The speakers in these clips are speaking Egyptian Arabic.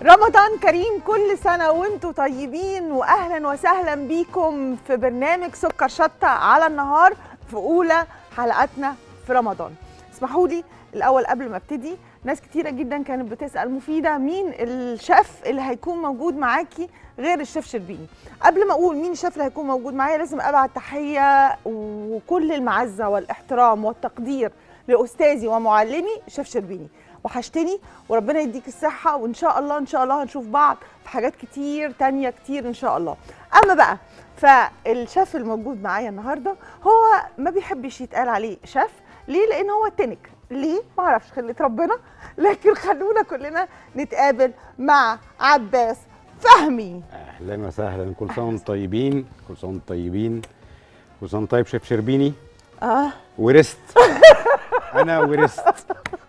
رمضان كريم كل سنة وانتم طيبين واهلا وسهلا بيكم في برنامج سكر شطة على النهار في اولى حلقاتنا في رمضان اسمحوا لي الاول قبل ما ابتدي ناس كتيرة جدا كانت بتسأل مفيدة مين الشيف اللي هيكون موجود معاكي غير الشيف شربيني قبل ما اقول مين الشيف اللي هيكون موجود معايا لازم ابعت تحية وكل المعزة والاحترام والتقدير لاستاذي ومعلمي شيف شربيني وحشتني وربنا يديك الصحة وإن شاء الله إن شاء الله هنشوف بعض في حاجات كتير تانية كتير إن شاء الله أما بقى فالشيف الموجود معايا النهاردة هو ما بيحبش يتقال عليه شيف ليه؟ لأن هو تنك ليه؟ معرفش خلية ربنا لكن خلونا كلنا نتقابل مع عباس فهمي اهلا وسهلا كل سنه وانتم طيبين كل سنه وانتم طيبين كل سنه وانت طيب شيف شربيني اه ورثت انا ورثت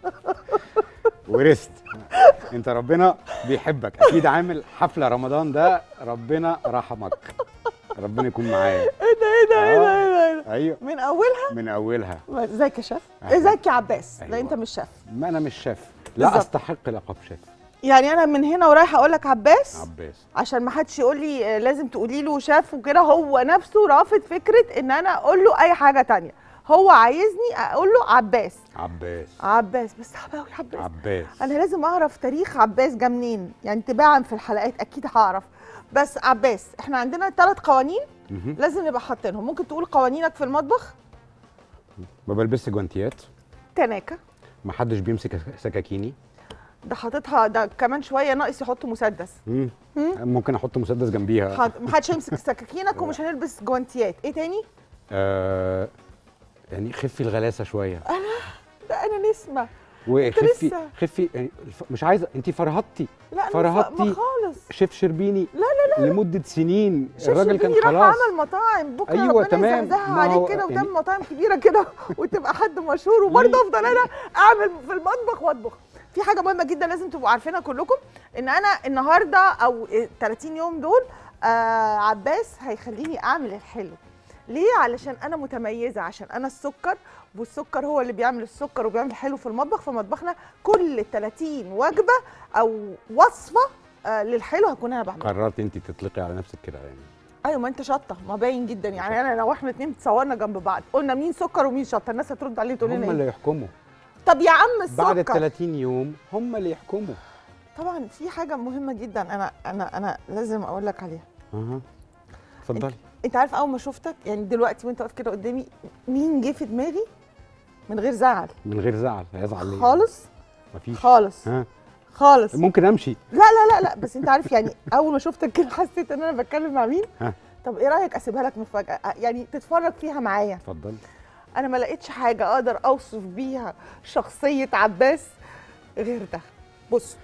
ورثت انت ربنا بيحبك اكيد عامل حفله رمضان ده ربنا رحمك ربنا يكون معايا ايه ده ايه ده ايه ده ايه ده ايوه من اولها من اولها ازيك يا شيف أهلا. ازيك يا عباس لا أيوة. انت مش شيف ما انا مش شيف لا بالظبط. استحق لقب شيف يعني انا من هنا ورايحه اقول لك عباس عباس عشان ما حدش يقول لي آه، لازم تقولي له شاف وكده هو نفسه رافض فكره ان انا اقول له اي حاجه تانية هو عايزني اقول له عباس عباس عباس بس صعب قوي عباس عباس انا لازم اعرف تاريخ عباس جه منين يعني تباعا في الحلقات اكيد هعرف بس عباس احنا عندنا ثلاث قوانين مهم. لازم نبقى حاطينهم ممكن تقول قوانينك في المطبخ ما بلبسش جوانتيات تناكه ما حدش بيمسك سكاكيني ده حاططها ده كمان شويه ناقص يحط مسدس مم. ممكن احط مسدس جنبيها حاضر محدش هيمسك سكاكينك ومش هنلبس جوانتيات ايه تاني آه يعني خفي الغلاسه شويه ده انا نسمه وخفي لسه. خفي يعني الف- مش عايزه انت فرهطتي لا أنا فرهطتي. ما خالص شيف شربيني لا لا لا لمده سنين شيف الراجل كان شربيني راح خلاص عمل مطاعم بكره أيوة، ربنا تمام. يزهزها ما هو عليك كده يعني- وتعمل مطاعم كبيره كده وتبقى حد مشهور وبرضه افضل انا اعمل في المطبخ واطبخ في حاجه مهمه جدا لازم تبقوا عارفينها كلكم ان انا النهارده او ال 30 يوم دول آه عباس هيخليني اعمل الحلو ليه علشان انا متميزه عشان انا السكر والسكر هو اللي بيعمل السكر وبيعمل الحلو في المطبخ في مطبخنا كل 30 وجبه او وصفه آه للحلو هكون انا بعملها قررت انت تطلقي على نفسك كده يعني ايوه ما انت شطه ما باين جدا يعني انا لو احنا اتنين تصورنا جنب بعض قلنا مين سكر ومين شطه الناس هترد عليه تقول هم لنا اللي ايه يحكموا طب يا عم السكر بعد ال 30 يوم هم اللي يحكموا طبعا في حاجه مهمه جدا انا انا انا لازم اقول لك عليها اها اتفضلي انت عارف اول ما شفتك يعني دلوقتي وانت واقف كده قدامي مين جه في دماغي من غير زعل من غير زعل هيزعل ليه خالص مفيش خالص ها خالص ممكن امشي لا لا لا لا بس انت عارف يعني اول ما شفتك كده حسيت ان انا بتكلم مع مين ها. طب ايه رايك اسيبها لك مفاجاه يعني تتفرج فيها معايا اتفضلي انا ما لقيتش حاجه اقدر اوصف بيها شخصيه عباس غير ده بص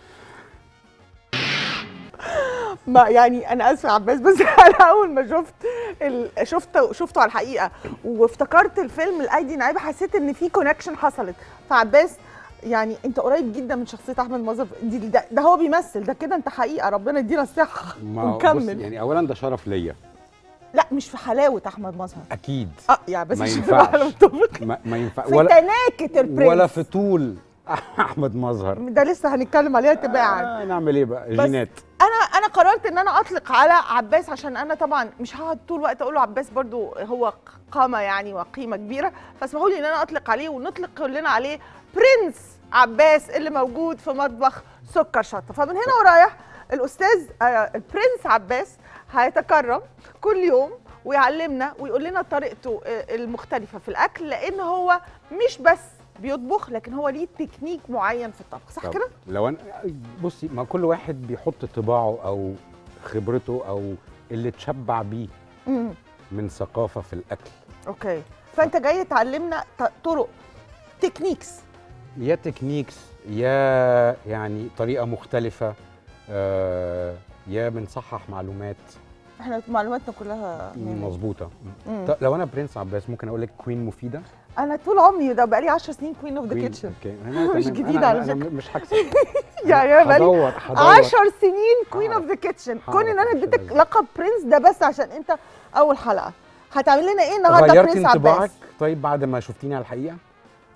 ما يعني انا اسفه يا عباس بس انا اول ما شفت ال... شفته شفته على الحقيقه وافتكرت الفيلم الايدي نايبه حسيت ان في كونكشن حصلت فعباس يعني انت قريب جدا من شخصيه احمد مظهر دي ده, ده هو بيمثل ده كده انت حقيقه ربنا يدينا الصحه ما بص ونكمل يعني اولا ده شرف ليا لا مش في حلاوه احمد مظهر اكيد اه يعني بس ما مش ينفعش. على متفق. ما, ما ينفع في ولا تناكه البرنس ولا في طول احمد مظهر ده لسه هنتكلم عليها تباعا آه نعمل ايه بقى بس جينات انا انا قررت ان انا اطلق على عباس عشان انا طبعا مش هقعد طول الوقت اقول له عباس برضو هو قامه يعني وقيمه كبيره فاسمحوا لي ان انا اطلق عليه ونطلق كلنا عليه برنس عباس اللي موجود في مطبخ سكر شطه فمن هنا ورايح الاستاذ آه، البرنس عباس هيتكرم كل يوم ويعلمنا ويقول لنا طريقته آه، المختلفه في الاكل لان هو مش بس بيطبخ لكن هو ليه تكنيك معين في الطبخ صح طب كده لو انا بصي ما كل واحد بيحط طباعه او خبرته او اللي اتشبع بيه امم من ثقافه في الاكل اوكي فانت جاي تعلمنا ط- طرق تكنيكس يا تكنيكس يا يعني طريقه مختلفه آه يا بنصحح معلومات احنا معلوماتنا كلها مية. مظبوطه مم. طب لو انا برنس عباس ممكن اقول لك كوين مفيده انا طول عمري ده بقالي 10 سنين كوين اوف ذا Queen- كيتشن أوكي. أنا مش تمام. جديدة أنا على أنا فكرة. مش هكسب يعني انا بقالي هدور هدور 10 سنين كوين اوف هعرف. ذا كيتشن هعرف كون ان انا عشان اديتك لازم. لقب برنس ده بس عشان انت اول حلقه هتعمل لنا ايه النهارده غيرتي برنس انطباعك عباس طيب بعد ما شفتيني على الحقيقه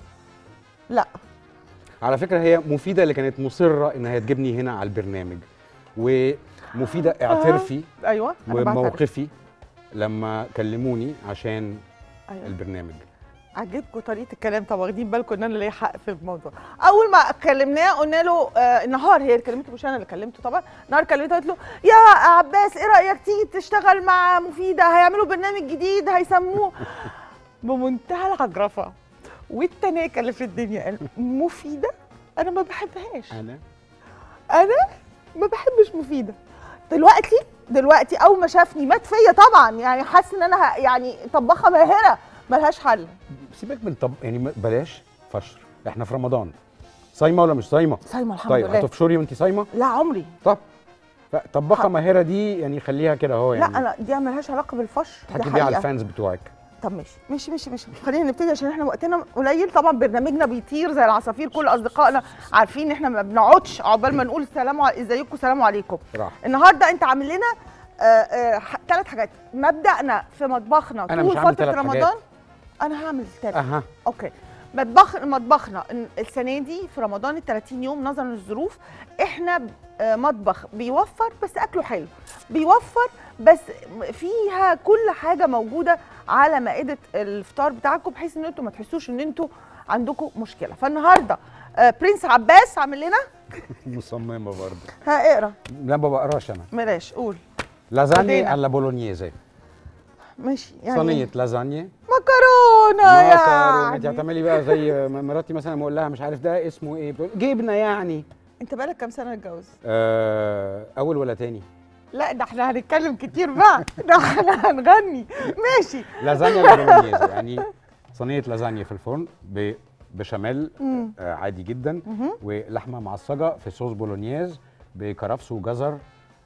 لا على فكره هي مفيده اللي كانت مصره انها تجيبني هنا على البرنامج ومفيده اعترفي ايوه أنا بعترف. وموقفي لما كلموني عشان أيوة. البرنامج عجبكم طريقه الكلام طب واخدين بالكم ان انا ليا حق في الموضوع اول ما كلمناه قلنا له آه النهار هي اللي كلمته مش انا اللي كلمته طبعا النهار كلمته قلت له يا عباس ايه رايك تيجي تشتغل مع مفيده هيعملوا برنامج جديد هيسموه بمنتهى العجرفه والتناكه اللي في الدنيا قال مفيده انا ما بحبهاش انا انا ما بحبش مفيده دلوقتي دلوقتي اول ما شافني مات فيا طبعا يعني حاسس ان انا ه- يعني طباخه ماهره ملهاش حل سيبك من طب يعني ما- بلاش فشر احنا في رمضان صايمه ولا مش صايمه صايمه الحمد طيب لله هتفشري وانت صايمه لا عمري طب ف- طباخه حق. ماهره دي يعني خليها كده اهو يعني لا انا دي ملهاش علاقه بالفش ده تحكي بيها على حقيقه الفانز بتوعك طب ماشي ماشي ماشي ماشي خلينا نبتدي عشان احنا وقتنا قليل طبعا برنامجنا بيطير زي العصافير كل اصدقائنا عارفين ان احنا ما بنقعدش عقبال ما نقول سلام ع- ازيكم سلام عليكم راح النهارده انت عامل لنا ثلاث حاجات مبدأنا في مطبخنا أنا طول مش هعمل فتره تلات رمضان حاجات. انا هعمل ثلاث اها اوكي مطبخ مطبخنا إن السنه دي في رمضان ال 30 يوم نظرا للظروف احنا ب- آه، مطبخ بيوفر بس اكله حلو بيوفر بس م- فيها كل حاجه موجوده على مائده الفطار بتاعكم بحيث ان انتوا ما تحسوش ان انتوا عندكم مشكله فالنهارده آه، برنس عباس عامل لنا مصممه برضه ها اقرا لا ما بقراش انا بلاش قول لازانيا بدينا. alla بولونييزي ماشي يعني صينيه لازانيا مكرونه مكرونه انت يعني هتعملي بقى زي م- مراتي مثلا لما اقول لها مش عارف ده اسمه ايه بتقول جبنه يعني انت بقالك كام سنه اتجوز آه اول ولا تاني لا ده احنا هنتكلم كتير بقى ده احنا هنغني ماشي لازانيا بولونييزي يعني صينيه لازانيا في الفرن ببشاميل مم. آه عادي جدا مهم. ولحمه معصجه في صوص بولونياز بكرفس وجزر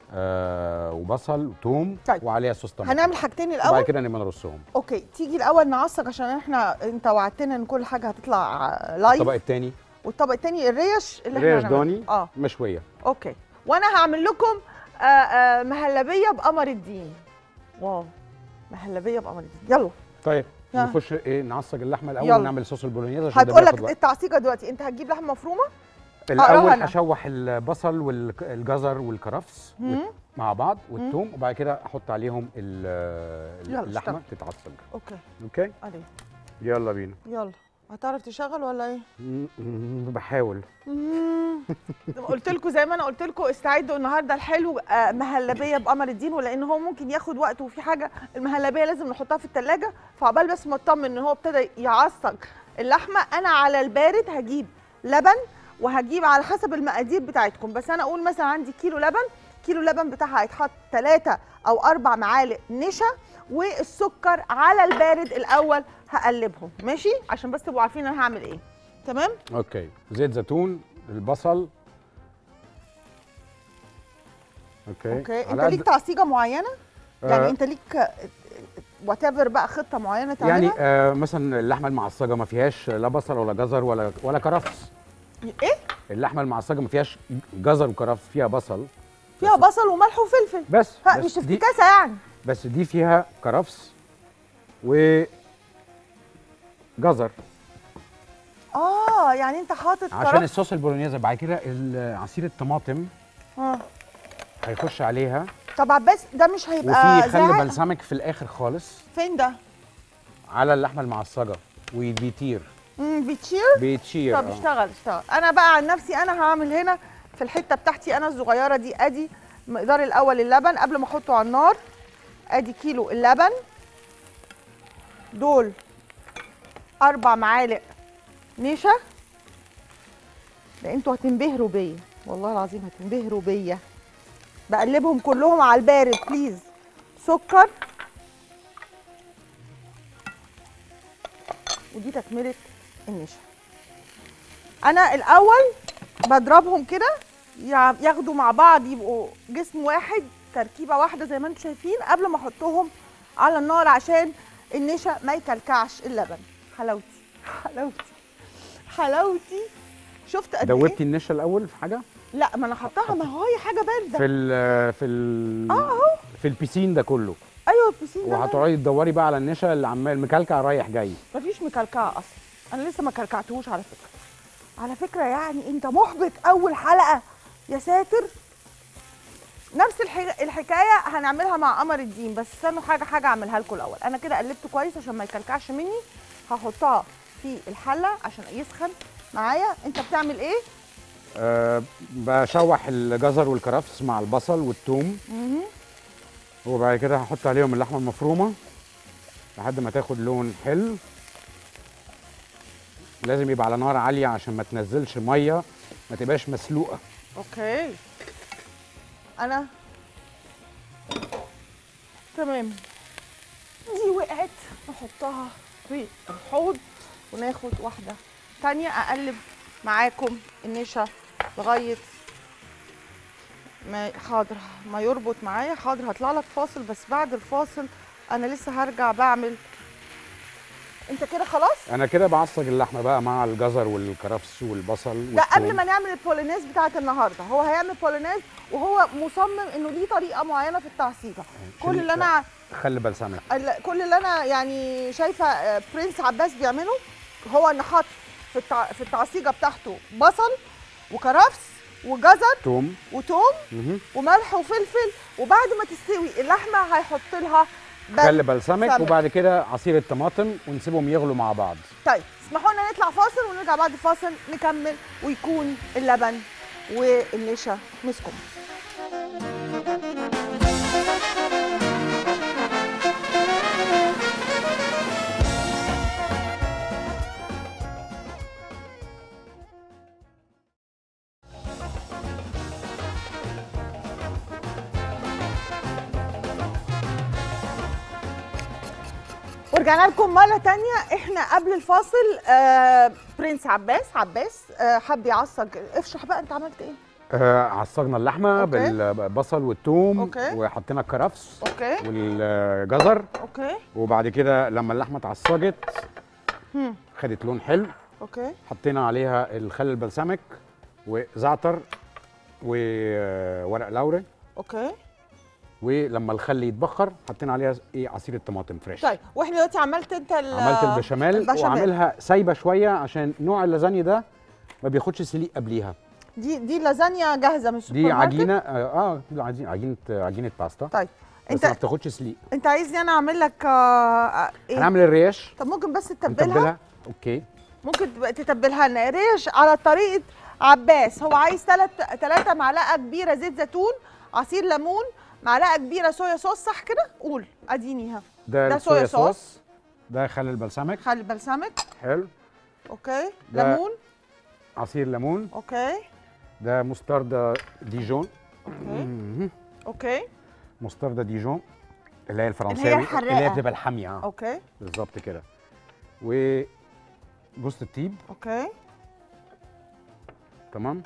آه وبصل وتوم طيب. وعليها صوص طماطم هنعمل حاجتين وبعد الاول كده نبقى نرصهم اوكي تيجي الاول نعصج عشان احنا انت وعدتنا ان كل حاجه هتطلع آه، لايف الطبق الثاني والطبق التاني الريش اللي ريش احنا هنعمله. ضاني اه مشويه اوكي وانا هعمل لكم آه آه مهلبيه بقمر الدين واو مهلبيه بقمر الدين يلا طيب يلا. نخش ايه نعصج اللحمه الاول يلا. نعمل صوص البولونياز عشان ده هتقول بياخد لك وقت. التعصيجه دلوقتي انت هتجيب لحمه مفرومه الاول أقراها أنا. اشوح البصل والجزر والكرفس مم. مع بعض والثوم وبعد كده احط عليهم ال- يلا اللحمه تتعصج اوكي اوكي عليه يلا بينا يلا هتعرف تشغل ولا ايه م- م- بحاول قلت لكم زي ما انا قلت لكم استعدوا النهارده الحلو آه، مهلبيه بقمر الدين ولان هو ممكن ياخد وقت وفي حاجه المهلبيه لازم نحطها في الثلاجه فعقبال بس ما اطمن ان هو ابتدى يعصج اللحمه انا على البارد هجيب لبن وهجيب على حسب المقادير بتاعتكم بس انا اقول مثلا عندي كيلو لبن كيلو لبن بتاعها هيتحط 3 او 4 معالق نشا والسكر على البارد الاول هقلبهم ماشي عشان بس تبقوا عارفين انا هعمل ايه تمام اوكي زيت زيتون البصل اوكي اوكي انت على قد- ليك تعصيجه معينه يعني آه، انت ليك وات بقى خطه معينه تعملها يعني آه مثلا اللحمه المعصجه ما فيهاش لا بصل ولا جزر ولا ولا كرفس ايه اللحمه المعصجه ما فيهاش جزر وكرفس فيها بصل فيها بصل وملح وفلفل بس ها بس مش دي افتكاسه يعني بس دي فيها كرفس و جزر اه يعني انت حاطط عشان كرفس الصوص البولونيزا بعد كده ال- عصير الطماطم آه. هيخش عليها طب عباس ده مش هيبقى وفي خل زاعق؟ بلسمك في الاخر خالص فين ده على اللحمه المعصجه وبيطير امم بيتشير بيتشير طب آه. اشتغل اشتغل انا بقى عن نفسي انا هعمل هنا في الحته بتاعتي انا الصغيره دي ادي مقدار الاول اللبن قبل ما احطه على النار ادي كيلو اللبن دول اربع معالق نشا ده انتوا هتنبهروا بيا والله العظيم هتنبهروا بيا بقلبهم كلهم على البارد بليز سكر ودي تكمله النشا انا الاول بضربهم كده يع- ياخدوا مع بعض يبقوا جسم واحد تركيبه واحده زي ما انتم شايفين قبل ما احطهم على النار عشان النشا ما يكلكعش اللبن حلاوتي حلاوتي حلاوتي شفت قد دوبتي ايه النشا الاول في حاجه لا ما انا حطاها ما هو هي حاجه بارده في ال في ال اه اهو في البيسين ده كله ايوه البسين ده وهتقعدي تدوري بقى على النشا اللي عمال مكلكع رايح جاي مفيش مكلكعه اصلا انا لسه ما كلكعتهوش على فكره على فكره يعني انت محبط اول حلقه يا ساتر نفس الح- الحكايه هنعملها مع قمر الدين بس استنوا حاجه حاجه اعملها لكم الاول انا كده قلبته كويس عشان ما يكلكعش مني هحطها في الحله عشان يسخن معايا انت بتعمل ايه أه بشوح الجزر والكرفس مع البصل والثوم مهم. وبعد كده هحط عليهم اللحمه المفرومه لحد ما تاخد لون حلو لازم يبقى على نار عاليه عشان ما تنزلش ميه ما تبقاش مسلوقه اوكي انا تمام دي وقعت نحطها في الحوض وناخد واحده تانية اقلب معاكم النشا لغايه ما حاضر ما يربط معايا حاضر هطلع لك فاصل بس بعد الفاصل انا لسه هرجع بعمل انت كده خلاص انا كده بعصج اللحمه بقى مع الجزر والكرفس والبصل ده قبل والثوم. ما نعمل البولينيز بتاعت النهارده هو هيعمل بولينيز وهو مصمم انه ليه طريقه معينه في التعصيجه كل اللي انا خل بلسمك ال- كل اللي انا يعني شايفه آه، برنس عباس بيعمله هو ان حط في التع... في التعصيجه بتاعته بصل وكرفس وجزر ثوم وتوم مهم. وملح وفلفل وبعد ما تستوي اللحمه هيحط لها بل- خل بلسمك سمك. وبعد كده عصير الطماطم ونسيبهم يغلوا مع بعض طيب اسمحوا لنا نطلع فاصل ونرجع بعد الفاصل نكمل ويكون اللبن والنشا مسكم ورجعنا لكم مرة تانية احنا قبل الفاصل آه برنس عباس عباس آه حب يعصج افشح بقى انت عملت ايه؟ آه عصجنا اللحمه أوكي. بالبصل والثوم أوكي. وحطينا الكرفس اوكي والجزر اوكي وبعد كده لما اللحمه اتعصجت هم. خدت لون حلو اوكي حطينا عليها الخل البلسمك وزعتر وورق لوري اوكي ولما الخل يتبخر حطينا عليها ايه عصير الطماطم فريش طيب واحنا دلوقتي عملت انت ال- عملت البشاميل, البشاميل. وعاملها سايبه شويه عشان نوع اللازانيا ده ما بياخدش سليق قبليها دي دي لازانيا جاهزه من السوبر دي ماركت؟ عجينه اه آه، دي عجينه عجينه عجينه باستا طيب بس انت ما بتاخدش سليق انت عايزني انا اعمل لك آه آه، ايه هنعمل الريش طب ممكن بس تتبلها نتبلها اوكي ممكن تبقى تتبلها لنا ريش على طريقه عباس هو عايز ثلاث ثلاثة معلقه كبيره زيت زيتون عصير ليمون معلقه كبيره صويا صوص صح كده قول اديني ها ده, ده الصويا صويا صوص. صوص ده خل البلسمك خل بلسمك حلو اوكي ده- ليمون عصير ليمون اوكي ده مستردة ديجون اوكي مهم. اوكي مستردة ديجون اللي هي الفرنساوي الحراقة. اللي هي بتبقى الحاميه آه، اوكي بالظبط كده وجوز الطيب اوكي تمام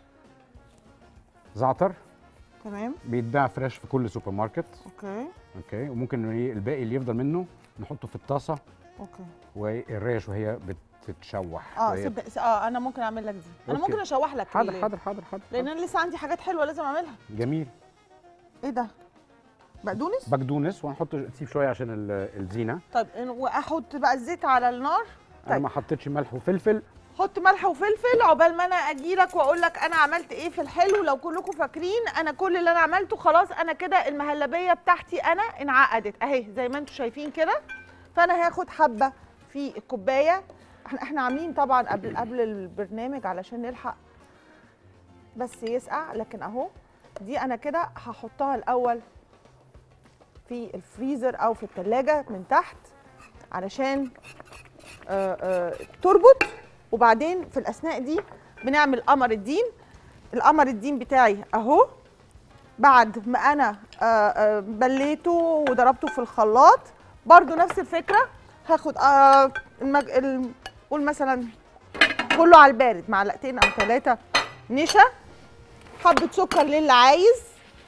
زعتر تمام بيتباع فريش في كل سوبر ماركت اوكي اوكي وممكن إيه الباقي اللي يفضل منه نحطه في الطاسه اوكي والريش وهي بتتشوح اه وهي سيب اه انا ممكن اعمل لك دي انا أوكي. ممكن اشوح لك حاضر ال- حاضر حاضر حاضر لان انا لسه عندي حاجات حلوه لازم اعملها جميل ايه ده بقدونس بقدونس وهنحط تسيب شويه عشان ال- الزينه طيب واحط بقى الزيت على النار انا طيب. ما حطيتش ملح وفلفل حط ملح وفلفل عقبال ما انا اجي لك واقول لك انا عملت ايه في الحلو لو كلكم فاكرين انا كل اللي انا عملته خلاص انا كده المهلبيه بتاعتي انا انعقدت اهي زي ما انتم شايفين كده فانا هاخد حبه في الكوبايه احنا احنا عاملين طبعا قبل قبل البرنامج علشان نلحق بس يسقع لكن اهو دي انا كده هحطها الاول في الفريزر او في الثلاجه من تحت علشان آه، آه، تربط وبعدين في الاثناء دي بنعمل قمر الدين القمر الدين بتاعي اهو بعد ما انا آه، آه، بليته وضربته في الخلاط برضو نفس الفكره هاخد آه، المج... ال- قول مثلا كله على البارد معلقتين او ثلاثه نشا حبه سكر للي عايز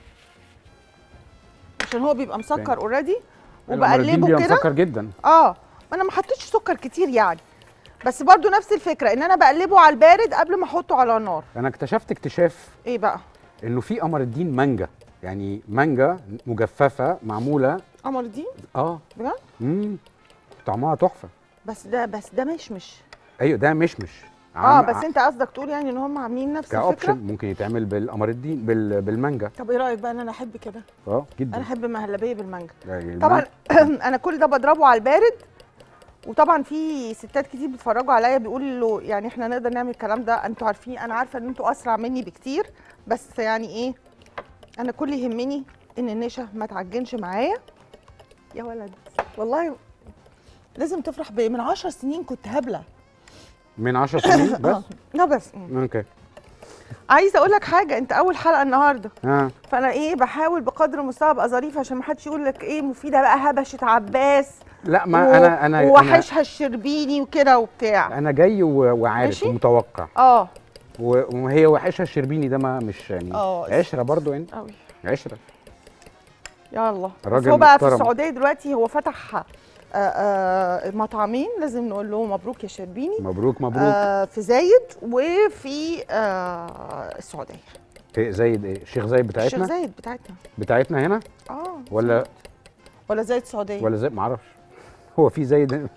عشان هو بيبقى مسكر اوريدي الأمردين وبقلبه بيبقى كده مسكر جدا اه ما انا ما حطيتش سكر كتير يعني بس برضو نفس الفكره ان انا بقلبه على البارد قبل ما احطه على النار انا اكتشفت اكتشاف ايه بقى انه في قمر الدين مانجا يعني مانجا مجففه معموله قمر الدين اه بجد امم طعمها تحفه بس ده بس ده مشمش ايوه ده مشمش اه عم- بس انت قصدك تقول يعني ان هم عاملين نفس كاوبشن الفكره ممكن يتعمل بالقمر الدين بال... بالمانجا طب ايه رايك بقى ان انا احب كده اه جدا انا احب مهلبيه بالمانجا يعني طبعا المانجا- انا كل ده بضربه على البارد وطبعا في ستات كتير بيتفرجوا عليا بيقولوا يعني احنا نقدر نعمل الكلام ده انتوا عارفين انا عارفه ان انتوا اسرع مني بكتير بس يعني ايه انا كل يهمني ان النشا ما تعجنش معايا يا ولد والله لازم تفرح بيا من عشر سنين كنت هبله من 10 سنين بس لا بس اوكي عايزه اقول لك حاجه انت اول حلقه النهارده ها فانا ايه بحاول بقدر المستطاع ابقى ظريفه عشان ما حدش يقول لك ايه مفيده بقى هبشه عباس لا ما و- انا انا أنا- ووحشها الشربيني وكده وبتاع انا جاي و- وعارف ماشي؟ ومتوقع اه و- وهي وحشها الشربيني ده ما مش يعني آه. عشره برضو انت قوي عشره يلا الراجل بس هو بقى في محترم. السعوديه دلوقتي هو فتح آه، آه، مطعمين لازم نقول له مبروك يا شربيني مبروك مبروك آه، في زايد وفي آه، السعوديه في زايد ايه الشيخ زايد الشيخ بتاعتنا زايد بتاعتنا بتاعتنا هنا اه ولا ولا زايد السعوديه ولا زي ما اعرفش هو في زايد هنا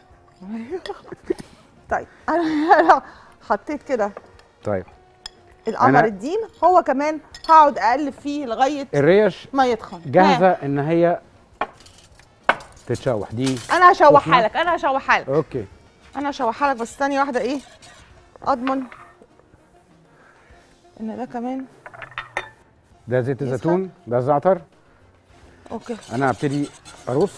طيب انا أنا حطيت كده طيب القمر أنا- الدين هو كمان هقعد اقلب فيه لغايه الريش ما يتخن جاهزه ان هي تتشوح دي ها، انا هشوحها سخنة؟ لك انا هشوحها لك اوكي انا هشوحها لك بس ثانيه واحده ايه اضمن ان ده كمان ده زيت يسخن؟ الزيتون ده زعتر اوكي انا هبتدي ارص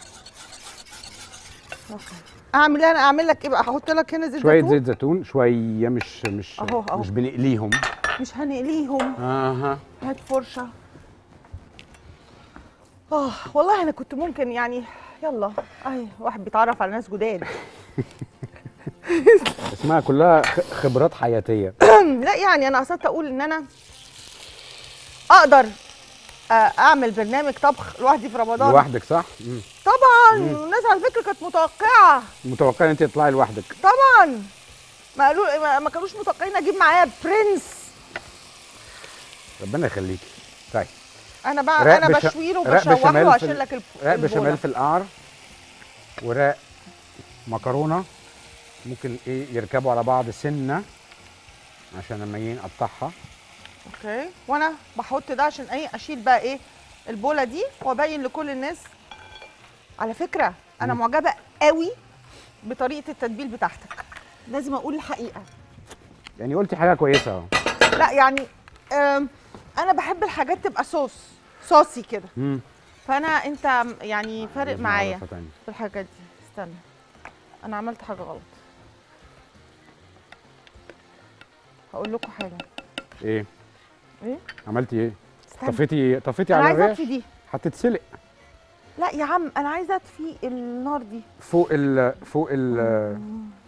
اوكي اعمل ايه انا اعمل لك ايه بقى هحط لك هنا زيت شويه زيتون زيت زيتون شويه مش مش أهو، أهو. مش بنقليهم مش هنقليهم اها هات فرشه اه والله انا كنت ممكن يعني يلا اهي واحد بيتعرف على ناس جداد اسمها كلها خ- خبرات حياتيه لا يعني انا قصدت اقول ان انا اقدر آه، اعمل برنامج طبخ لوحدي في رمضان لوحدك صح مم. طبعا الناس على فكره كانت متوقعه متوقع ان انت تطلعي لوحدك طبعا ما قالوا ما- ما كانوش متوقعين اجيب معايا برنس ربنا يخليكي طيب انا بقى رق انا بش- بشوي له رق وبشوح بشاميل له في واشيل ال- لك الب- رق البولة. بشاميل في القعر ورق مكرونه ممكن ايه يركبوا على بعض سنه عشان لما ايه نقطعها اوكي وانا بحط ده عشان ايه اشيل بقى ايه البوله دي وابين لكل الناس على فكره انا مم. معجبه قوي بطريقه التتبيل بتاعتك لازم اقول الحقيقه يعني قلتي حاجه كويسه اهو لا يعني أم، انا بحب الحاجات تبقى صوص صوصي كده مم. فانا انت يعني فارق لازم معايا أعرفها تاني. في الحاجات دي استنى انا عملت حاجه غلط هقول لكم حاجه ايه ايه عملتي ايه استنى طفيتي طفيتي انا على عايزه الريش اطفي دي هتتسلق لا يا عم انا عايزه اطفي النار دي فوق ال فوق ال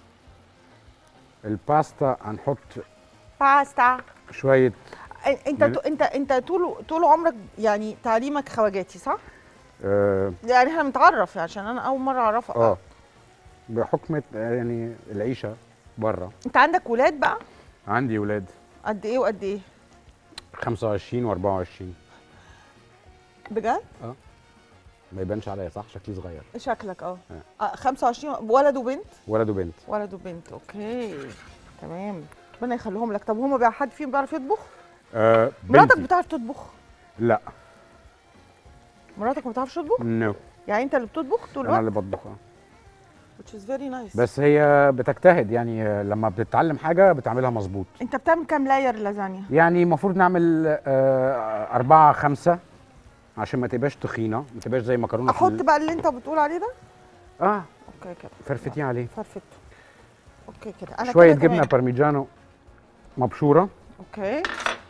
الباستا هنحط باستا شويه انت من- انت انت طول طول عمرك يعني تعليمك خواجاتي صح؟ اه, يعني احنا متعرف عشان انا اول مره اعرفها آه بحكم يعني العيشه بره انت عندك ولاد بقى عندي ولاد قد ايه وقد ايه 25 و24 بجد ما يبانش عليا صح شكلي صغير شكلك اه آه، 25 ولد وبنت ولد وبنت ولد وبنت اوكي تمام ربنا يخليهم لك طب هما بقى حد فيهم بيعرف يطبخ آه مراتك بنتي. بتعرف تطبخ لا مراتك ما بتعرفش تطبخ نو يعني انت اللي بتطبخ طول انا الوقت اللي بطبخ آه. which is very nice بس هي بتجتهد يعني آه، لما بتتعلم حاجه بتعملها مظبوط انت بتعمل كام لاير لازانيا يعني المفروض نعمل آه أربعة خمسة عشان ما تبقاش تخينة ما تبقاش زي مكرونة في احط ال- بقى اللي انت بتقول عليه ده اه اوكي كده فرفتيه عليه فرفته اوكي كده انا شوية كده جبنة تمام. بارميجانو مبشورة اوكي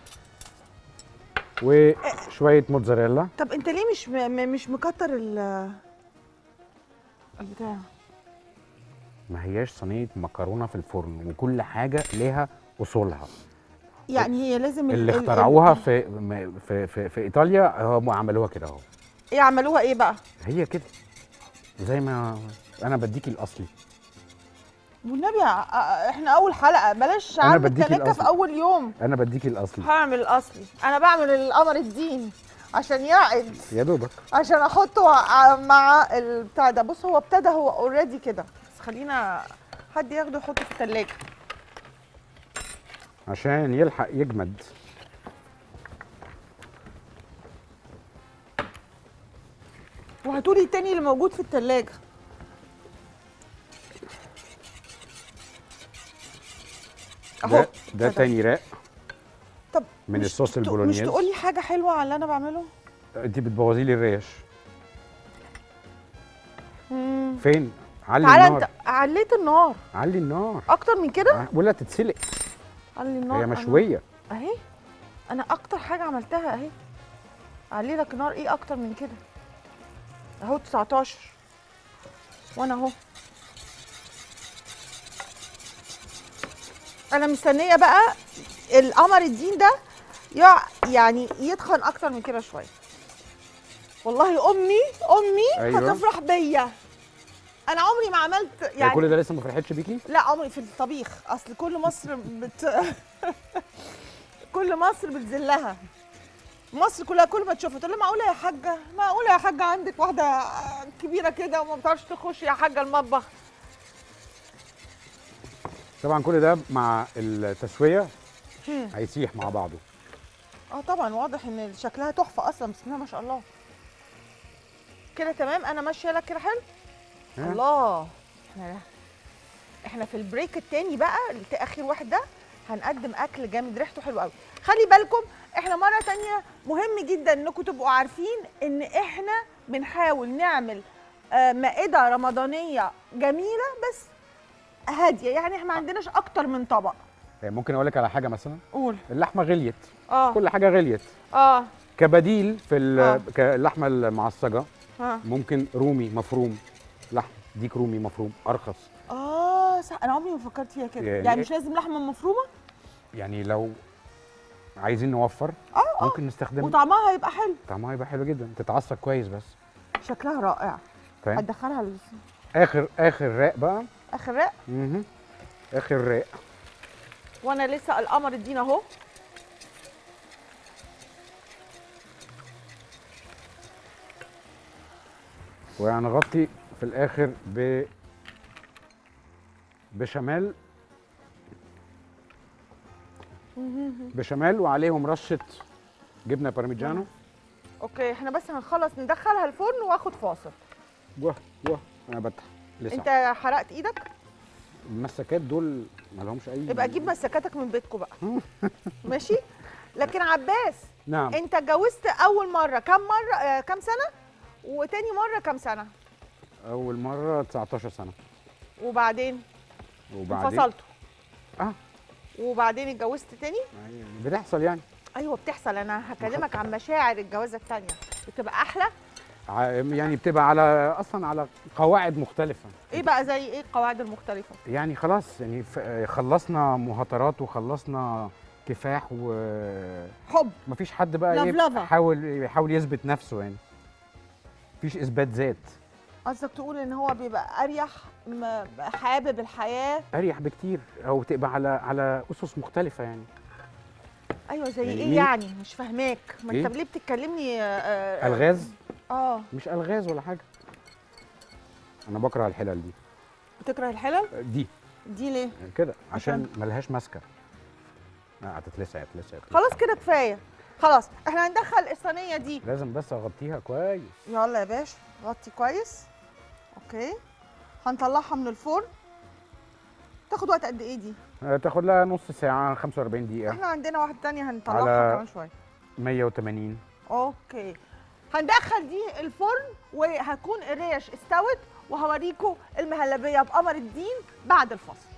وشوية موتزاريلا طب انت ليه مش م... م- مش مكتر ال البتاع ما هياش صينية مكرونة في الفرن وكل حاجة ليها أصولها يعني هي لازم ال- اللي ال- اخترعوها ال- في م- في في, في إيطاليا هم عملوها كده أهو ايه عملوها ايه بقى هي كده زي ما أنا بديكي الأصلي والنبي ع- ع- احنا اول حلقه بلاش أنا عم بديكي التنكه في الأصل. اول يوم أنا بديكي الأصلي هعمل الاصلي انا بعمل القمر الدين عشان يعد يا دوبك عشان احطه ع- مع البتاع ده بص هو ابتدى هو اوريدي كده بس خلينا حد ياخده يحطه في الثلاجه عشان يلحق يجمد وهاتولي التاني اللي موجود في التلاجة اهو ده ده اتفضل. تاني راق طب من مش الصوص تق- البولونياز. مش تقولي حاجة حلوة على اللي أنا بعمله؟ انت بتبوظي لي الريش مم. فين علي تعالى النار أنت عليت النار علي النار أكتر من كده؟ آه، ولا تتسلق علي النار هي أنا- مشويه أهي أنا أكتر حاجة عملتها أهي علي لك نار إيه أكتر من كده؟ أهو 19 وأنا أهو أنا مستنية بقى القمر الدين ده يع- يعني يتخن أكتر من كده شوية والله أمي أمي أيوة. هتفرح بيا أنا عمري ما عملت يعني يعني كل ده لسه ما فرحتش بيكي لا عمري في الطبيخ اصل كل مصر بت كل مصر بتذلها مصر كلها كل ما تشوفها تقول لها معقوله يا حاجه معقوله يا حاجه عندك واحده كبيره كده وما بتعرفش تخش يا حاجه المطبخ طبعا كل ده مع التسويه هم. هيسيح مع بعضه اه طبعا واضح ان شكلها تحفه اصلا بسم الله ما شاء الله كده تمام انا ماشيه لك كده حلو ها؟ الله احنا احنا في البريك التاني بقى الت- اخر واحد ده هنقدم اكل جامد ريحته حلوه قوي خلي بالكم احنا مره تانية مهم جدا انكم تبقوا عارفين ان احنا بنحاول نعمل آه، مائده رمضانيه جميله بس هاديه يعني احنا ما عندناش اكتر من طبق يعني ممكن اقول لك على حاجه مثلا قول اللحمه غليت اه كل حاجه غليت اه كبديل في ال- آه. اللحمه المعصجه اه ممكن رومي مفروم لحم ديك رومي مفروم ارخص اه صح انا عمري ما فكرت فيها كده يعني يعني مش لازم لحمه مفرومه يعني لو عايزين نوفر اه اه ممكن نستخدم وطعمها هيبقى حلو طعمها يبقى حلو جدا تتعصج كويس بس شكلها رائع فاهم هتدخلها ال- اخر اخر راق بقى اخر رق مهم. اخر راق وانا لسه القمر الدين اهو وهنغطي في الاخر ب بشمال بشمال وعليهم رشه جبنه بارميجانو اوكي احنا بس هنخلص ندخلها الفرن واخد فاصل واه واه انا بفتح لسه انت حرقت ايدك المسكات دول ما لهمش اي يبقى جيب مسكاتك من بيتكم بقى ماشي لكن عباس نعم انت اتجوزت اول مره كم مره آه كم سنه وتاني مره كم سنه اول مره 19 سنه وبعدين وبعدين انفصلتوا اه وبعدين اتجوزت تاني يعني بتحصل يعني ايوه بتحصل انا هكلمك عن مشاعر الجوازه التانيه بتبقى احلى ع- يعني بتبقى على اصلا على قواعد مختلفه ايه بقى زي ايه القواعد المختلفه يعني خلاص يعني ف- خلصنا مهاترات وخلصنا كفاح حب ومفيش حد بقى Love ايه lover. يحاول يحاول يثبت نفسه يعني مفيش اثبات ذات قصدك تقول ان هو بيبقى اريح م- حابب الحياه اريح بكتير او تبقى على على اسس مختلفه يعني ايوه زي يعني ايه مين- يعني مش فاهماك ما انت إيه؟ ليه بتتكلمني آه، آه، الغاز اه مش الغاز ولا حاجه انا بكره الحلل دي بتكره الحلل دي دي ليه كده عشان ملهاش ماسكه لا هتتلسع هتتلسع هتتلسع. خلاص كده كفايه خلاص احنا هندخل الصينيه دي لازم بس اغطيها كويس يلا يا باشا غطي كويس اوكي هنطلعها من الفرن تاخد وقت قد ايه دي آه، تاخد لها نص ساعه 45 دقيقه احنا عندنا واحده تانية هنطلعها على- كمان شويه 180 اوكي هندخل دي الفرن وهتكون الريش استوت وهوريكم المهلبيه بقمر الدين بعد الفصل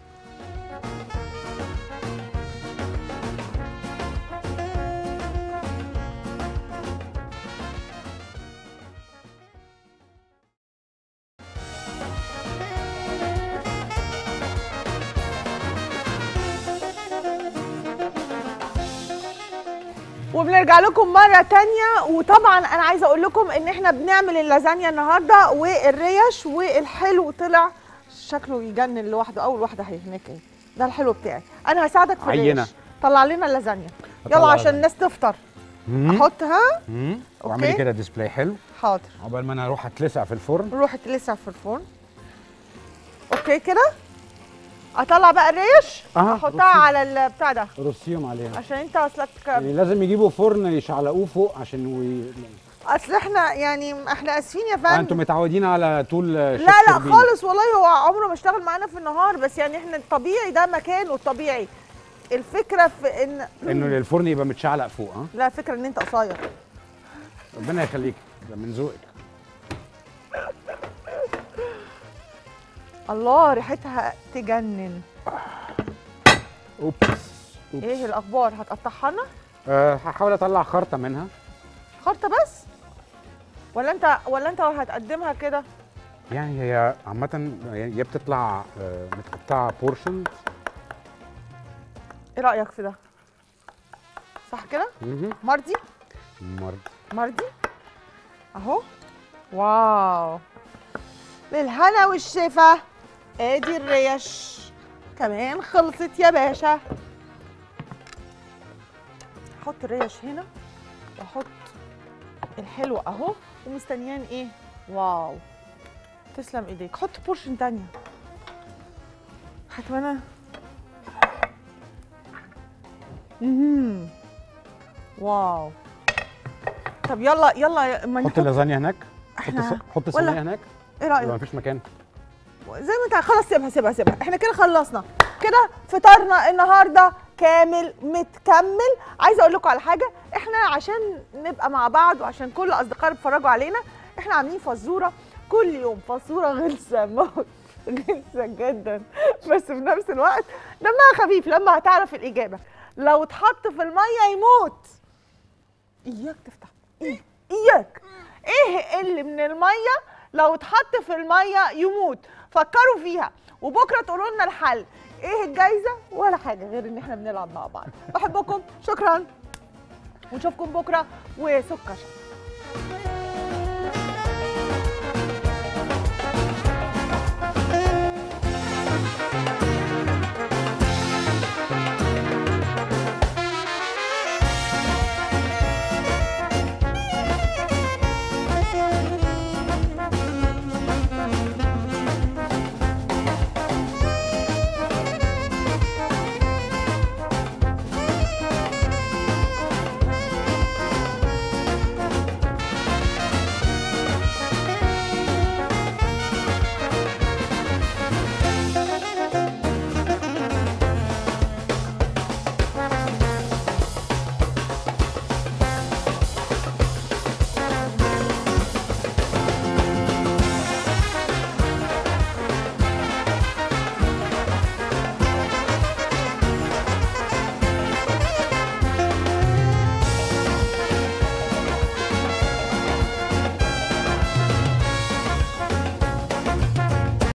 وبنرجع لكم مرة تانية وطبعا أنا عايزة أقول لكم إن إحنا بنعمل اللازانيا النهاردة والريش والحلو طلع شكله يجنن لوحده أول واحدة هي هناك إيه ده الحلو بتاعي أنا هساعدك في عينة. الريش طلع لنا اللازانيا هطلع يلا عشان لازانيا. الناس تفطر مم. أحطها مم. أوكي. واعملي كده ديسبلاي حلو حاضر عقبال ما انا اروح اتلسع في الفرن روح تلسع في الفرن أوكي كده اطلع بقى الريش أها، احطها رصي. على البتاع ده رصيهم عليها عشان انت اصلك يعني لازم يجيبوا فرن يشعلقوه فوق عشان وي... اصل احنا يعني احنا اسفين يا آه، فندم انتوا متعودين على طول لا شيف لا شربيني. خالص والله هو عمره ما اشتغل معانا في النهار بس يعني احنا الطبيعي ده مكانه الطبيعي الفكره في ان انه الفرن يبقى متشعلق فوق ها لا فكره ان انت قصير ربنا يخليك ده من ذوقك الله ريحتها تجنن اوبس أوبس. ايه الاخبار هتقطعها لنا أه هحاول اطلع خرطه منها خرطه بس ولا انت ولا انت هتقدمها كده يعني هي عامه يعني هي بتطلع آه، متقطعه بورشن ايه رايك في ده صح كده مرضي مرض مرضي اهو واو بالهنا والشفا ادي الريش كمان خلصت يا باشا احط الريش هنا واحط الحلو اهو ومستنيان ايه واو تسلم ايديك حط بورشن تانية هتمنى مهم. واو طب يلا يلا ما حط نحط اللازانيا هناك حط إحنا- الص- حط ولا- الصينيه هناك ايه ولا رايك مفيش مكان زي ما انت خلاص سيبها سيبها سيبها احنا كده خلصنا كده فطارنا النهارده كامل متكمل عايزه اقول لكم على حاجه احنا عشان نبقى مع بعض وعشان كل اصدقائنا بيتفرجوا علينا احنا عاملين فزوره كل يوم فزوره غلسه موت غلسه جدا بس في نفس الوقت دمها خفيف لما هتعرف الاجابه لو اتحط في الميه يموت اياك تفتح إيه؟ اياك ايه اللي من الميه لو اتحط في الميه يموت فكروا فيها وبكره تقولوا لنا الحل ايه الجايزه ولا حاجه غير ان احنا بنلعب مع بعض بحبكم شكرا ونشوفكم بكره وسكر شطة.